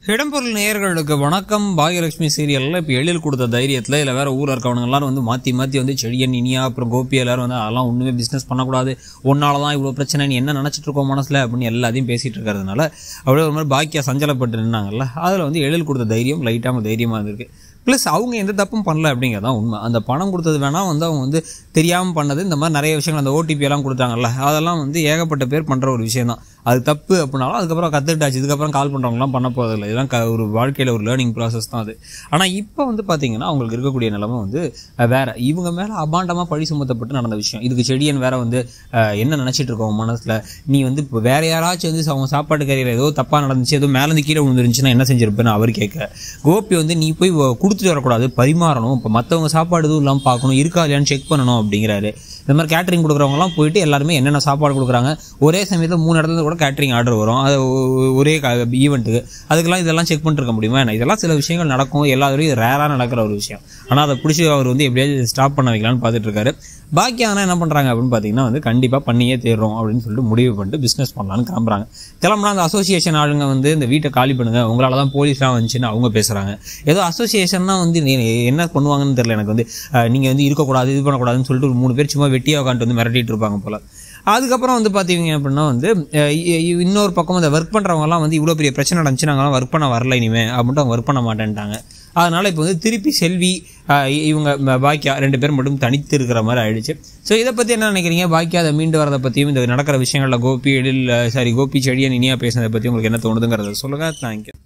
இடம்பொருள் நேயர்களுக்கு வணக்கம் பாகியலட்சுமி சீரியலில் இப்போ எழில் கொடுத்த தைரியத்தில் இல்லை வேற ஊரில் இருக்கவங்க எல்லாரும் வந்து மாற்றி மாற்றி வந்து செடியன் இனியா அப்புறம் கோபி எல்லாரும் வந்து அதெல்லாம் ஒன்றுமே பிஸ்னஸ் பண்ணக்கூடாது ஒன்னால தான் இவ்வளோ பிரச்சனை நீ என்ன நினச்சிட்டு இருக்கோம் மனசில் அப்படின்னு எல்லாத்தையும் பேசிகிட்டு இருக்கிறதுனால அப்படியே ஒரு மாதிரி பாக்கியா சஞ்சலப்பட்டு நின்னாங்கல்ல அதில் வந்து எழில் கொடுத்த தைரியம் லைட்டாக தைரியமாக இருந்திருக்கு ப்ளஸ் அவங்க எந்த தப்பும் பண்ணல அப்படிங்கிறது தான் உண்மை அந்த பணம் கொடுத்தது வேணால் வந்து அவங்க வந்து தெரியாமல் பண்ணது இந்த மாதிரி நிறைய விஷயங்கள் அந்த ஓடிபி எல்லாம் கொடுத்தாங்கல்ல அதெல்லாம் வந்து ஏகப்பட்ட பேர் பண்ணுற ஒரு விஷயம் தான் அது தப்பு அப்படின்னாலும் அதுக்கப்புறம் கற்றுக்கிட்டாச்சு இதுக்கப்புறம் கால் பண்ணுறவங்களாம் பண்ண போகிறதில்ல இதெல்லாம் க ஒரு வாழ்க்கையில் ஒரு லேர்னிங் ப்ராசஸ் தான் அது ஆனால் இப்போ வந்து பார்த்தீங்கன்னா அவங்களுக்கு இருக்கக்கூடிய நிலைமை வந்து அஹ், வேற இவங்க மேலே அபாண்டமாக பழி சுமத்தப்பட்டு நடந்த விஷயம் இதுக்கு செடியன் வேற வந்து அஹ், என்ன நினச்சிட்டு இருக்கோம் மனசில் நீ வந்து இப்போ வேற யாராச்சும் வந்து அவங்க சாப்பாட்டு கறியில் ஏதோ தப்பாக நடந்துச்சு ஏதோ மேலேருந்து கீழே விழுந்துருந்துச்சுன்னா என்ன செஞ்சிருப்பேன்னு அவர் கேட்க கோபி வந்து நீ போய் வ- கொடுத்துட்டு வரக்கூடாது பரிமாறணும் இப்போ மற்றவங்க சாப்பாடு எதுவும் இல்லாமல் பார்க்கணும் இருக்கா இல்லையான்னு செக் பண்ணணும் அப்படிங்கிறாரு இந்த மாதிரி கேட்டரிங் கொடுக்குறவங்கலாம் போயிட்டு எல்லாருமே என்னென்ன சாப்பாடு கொடுக்குறாங்க ஒரே சமயத்தில் மூணு இடத்துல இருந்து கூட கேட்டரிங் ஆர்டர் வரும் அது ஒ- ஒரே ஈவெண்ட்டுக்கு அதுக்கெல்லாம் இதெல்லாம் செக் பண்ணிட்டு இருக்க முடியுமா என்ன இதெல்லாம் சில விஷயங்கள் நடக்கும் எல்லா தடவையும் ரேராக நடக்கிற ஒரு விஷயம் ஆனால் அதை பிடிச்சி அவர் வந்து எப்படியாவது ஸ்டாப் பண்ண வைக்கலாம்னு பார்த்துட்டு இருக்காரு பாக்கி ஆனால் என்ன பண்ணுறாங்க அப்படின்னு பார்த்தீங்கன்னா வந்து கண்டிப்பாக பண்ணியே தேடுறோம் அப்படின்னு சொல்லிட்டு முடிவு பண்ணிட்டு பிஸ்னஸ் பண்ணலான்னு கிளம்புறாங்க கிளம்புனா அந்த அசோசியேஷன் ஆளுங்க வந்து இந்த வீட்டை காலி பண்ணுங்க உங்களால தான் போலீஸ்லாம் வந்துச்சுன்னு அவங்க பேசுகிறாங்க ஏதோ அசோசியேஷன்னா வந்து நீ என்ன பண்ணுவாங்கன்னு தெரியல எனக்கு வந்து அஹ், நீங்க வந்து இருக்கக்கூடாது இது பண்ணக்கூடாதுன்னு சொல்லிட்டு ஒரு மூணு பேர் சும்மா வெட்டியாக உட்காந்துட்டு வந்து மிரட்டிட்டு இருப்பாங்க போல அதுக்கப்புறம் வந்து பார்த்தீங்க அப்படின்னா வந்து அஹ், இ- இ- இன்னொரு பக்கம் இந்த ஒர்க் பண்ணுறவங்கலாம் வந்து இவ்வளோ பெரிய பிரச்சனை நடந்துச்சு நாங்களாம் ஒர்க் பண்ண வரல இனிமே அப்படின்ட்டு அவங்க ஒர்க் பண்ண மாட்டேன்ட்டாங்க அதனால இப்போ வந்து திருப்பி செல்வி அஹ், இ- இவங்க ம- பாக்கியா ரெண்டு பேர் மட்டும் தனித்து இருக்கிற மாதிரி ஆயிடுச்சு ஸோ இதை பற்றி என்ன நினைக்கிறீங்க பாக்கியா அதை மீண்டு வரதை பற்றியும் இந்த நடக்கிற விஷயங்களில் கோபி எழில் சாரி கோபி செடியன் இனியா பேசுனதை பற்றி உங்களுக்கு என்ன தோணுதுங்கிறத சொல்லுங்கள் தேங்க்யூ